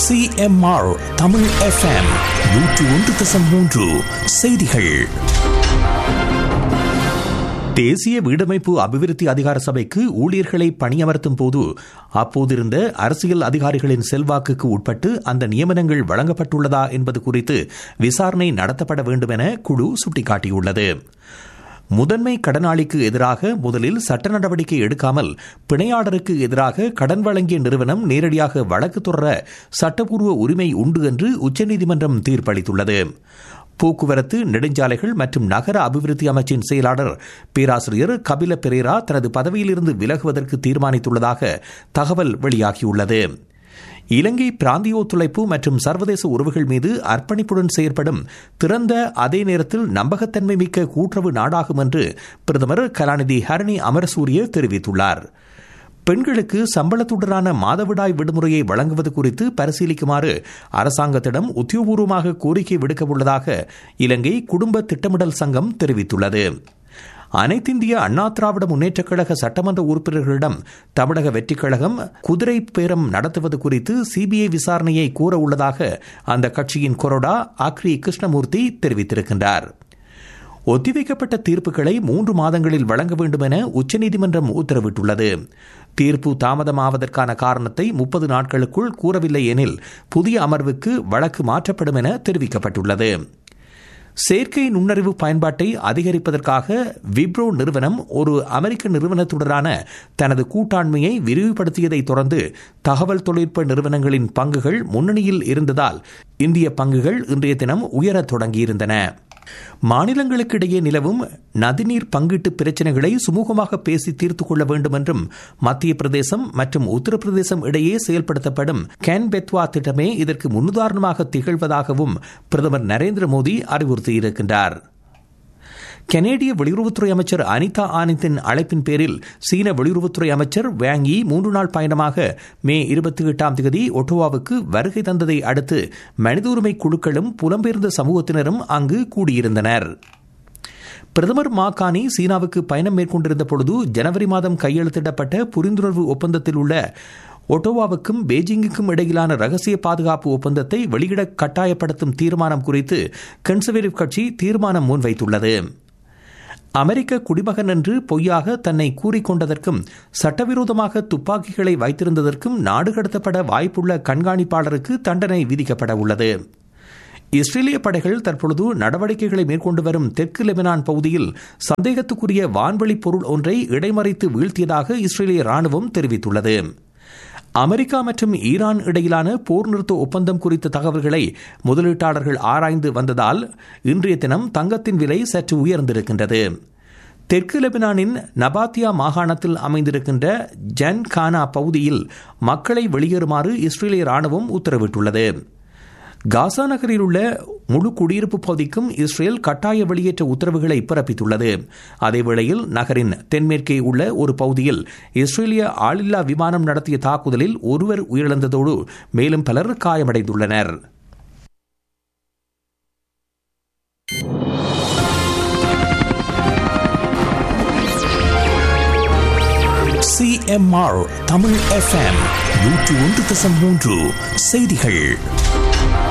CMR Tamil FM நூற்று ஒன்று தசம் மூன்று செய்திகள் தேசிய வீடமைப்பு அபிவிருத்தி அதிகார சபைக்கு ஊழியர்களை பணியமர்த்தும் போது அப்போதிருந்த அரசியல் அதிகாரிகளின் செல்வாக்குக்கு உட்பட்டு அந்த நியமனங்கள் வழங்கப்பட்டுள்ளதா என்பது குறித்து விசாரணை நடத்தப்பட வேண்டும் என குழு சுட்டிக்காட்டியுள்ளது முதன்மை கடனாளிக்கு எதிராக முதலில் சட்ட நடவடிக்கை எடுக்காமல் பிணையாளருக்கு எதிராக கடன் வழங்கிய நிறுவனம் நேரடியாக வழக்கு தொடர சட்டப்பூர்வ உரிமை உண்டு என்று உச்சநீதிமன்றம் தீர்ப்பளித்துள்ளது போக்குவரத்து நெடுஞ்சாலைகள் மற்றும் நகர அபிவிருத்தி அமைச்சின் செயலாளர் பேராசிரியர் கபில பெரேரா தனது பதவியிலிருந்து விலகுவதற்கு தீர்மானித்துள்ளதாக தகவல் வெளியாகியுள்ளது இலங்கை பிராந்திய ஒத்துழைப்பு மற்றும் சர்வதேச உறவுகள் மீது அர்ப்பணிப்புடன் செயற்படும் திறந்த அதே நேரத்தில் நம்பகத்தன்மை மிக்க கூட்டுறவு நாடாகும் என்று பிரதமர் கலாநிதி ஹரணி அமரசூரிய தெரிவித்துள்ளார் பெண்களுக்கு சம்பளத்துடனான மாதவிடாய் விடுமுறையை வழங்குவது குறித்து பரிசீலிக்குமாறு அரசாங்கத்திடம் உத்தியோகபூர்வமாக கோரிக்கை விடுக்க உள்ளதாக இலங்கை குடும்ப திட்டமிடல் சங்கம் தெரிவித்துள்ளது அனைத்திந்திய அண்ணா திராவிட முன்னேற்றக் கழக சட்டமன்ற உறுப்பினர்களிடம் தமிழக வெற்றிக் கழகம் குதிரை பேரம் நடத்துவது குறித்து சிபிஐ விசாரணையை கூற உள்ளதாக அந்த கட்சியின் கொறடா ஆக்ரி கிருஷ்ணமூர்த்தி தெரிவித்திருக்கின்றார் ஒத்திவைக்கப்பட்ட தீர்ப்புகளை மூன்று மாதங்களில் வழங்க வேண்டும் என உச்சநீதிமன்றம் உத்தரவிட்டுள்ளது தீர்ப்பு தாமதமாவதற்கான காரணத்தை முப்பது நாட்களுக்குள் கூறவில்லை எனில் புதிய அமர்வுக்கு வழக்கு மாற்றப்படும் என தெரிவிக்கப்பட்டுள்ளது செயற்கை நுண்ணறிவு பயன்பாட்டை அதிகரிப்பதற்காக விப்ரோ நிறுவனம் ஒரு அமெரிக்க நிறுவனத்துடனான தனது கூட்டாண்மையை விரிவுபடுத்தியதை தொடர்ந்து தகவல் தொழில்நுட்ப நிறுவனங்களின் பங்குகள் முன்னணியில் இருந்ததால் இந்திய பங்குகள் இன்றைய தினம் உயரத் தொடங்கியிருந்தன மாநிலங்களுக்கிடையே நிலவும் நதிநீர் பங்கீட்டு பிரச்சினைகளை சுமூகமாக பேசி தீர்த்துக் கொள்ள வேண்டும் என்றும் மத்திய பிரதேசம் மற்றும் உத்தரப்பிரதேசம் இடையே செயல்படுத்தப்படும் கேன் பெத்வா திட்டமே இதற்கு முன்னுதாரணமாக திகழ்வதாகவும் பிரதமர் நரேந்திர மோடி அறிவுறுத்தியிருக்கின்றார் கனேடிய வெளியுறவுத்துறை அமைச்சர் அனிதா ஆனந்தின் அழைப்பின் பேரில் சீன வெளியுறவுத்துறை அமைச்சர் வேங்கி மூன்று நாள் பயணமாக மே இருபத்தி எட்டாம் தேதி ஒட்டோவாவுக்கு வருகை தந்ததை அடுத்து மனித உரிமை குழுக்களும் புலம்பெயர்ந்த சமூகத்தினரும் அங்கு கூடியிருந்தனர் பிரதமர் மாகாணி சீனாவுக்கு பயணம் மேற்கொண்டிருந்த பொழுது ஜனவரி மாதம் கையெழுத்திடப்பட்ட புரிந்துணர்வு ஒப்பந்தத்தில் உள்ள ஒட்டோவாவுக்கும் பெய்ஜிங்குக்கும் இடையிலான ரகசிய பாதுகாப்பு ஒப்பந்தத்தை வெளியிட கட்டாயப்படுத்தும் தீர்மானம் குறித்து கன்சர்வேட்டிவ் கட்சி தீர்மானம் முன்வைத்துள்ளது அமெரிக்க குடிமகன் என்று பொய்யாக தன்னை கூறிக்கொண்டதற்கும் சட்டவிரோதமாக துப்பாக்கிகளை வைத்திருந்ததற்கும் நாடு கடத்தப்பட வாய்ப்புள்ள கண்காணிப்பாளருக்கு தண்டனை விதிக்கப்பட உள்ளது இஸ்ரேலிய படைகள் தற்பொழுது நடவடிக்கைகளை மேற்கொண்டு வரும் தெற்கு லெபனான் பகுதியில் சந்தேகத்துக்குரிய வான்வழி பொருள் ஒன்றை இடைமறைத்து வீழ்த்தியதாக இஸ்ரேலிய ராணுவம் தெரிவித்துள்ளது அமெரிக்கா மற்றும் ஈரான் இடையிலான போர் நிறுத்த ஒப்பந்தம் குறித்த தகவல்களை முதலீட்டாளர்கள் ஆராய்ந்து வந்ததால் இன்றைய தினம் தங்கத்தின் விலை சற்று உயர்ந்திருக்கின்றது தெற்கு லெபனானின் நபாத்தியா மாகாணத்தில் அமைந்திருக்கின்ற ஜன் கானா பகுதியில் மக்களை வெளியேறுமாறு இஸ்ரேலிய ராணுவம் உத்தரவிட்டுள்ளது காசா நகரில் உள்ள முழு குடியிருப்பு பகுதிக்கும் இஸ்ரேல் கட்டாய வெளியேற்ற உத்தரவுகளை பிறப்பித்துள்ளது அதேவேளையில் நகரின் தென்மேற்கே உள்ள ஒரு பகுதியில் இஸ்ரேலிய ஆளில்லா விமானம் நடத்திய தாக்குதலில் ஒருவர் உயிரிழந்ததோடு மேலும் பலர் காயமடைந்துள்ளனர் சிஎம்ஆர் தமிழ் எஃப்எம் நூற்று ஒன்று தசம் மூன்று செய்திகள்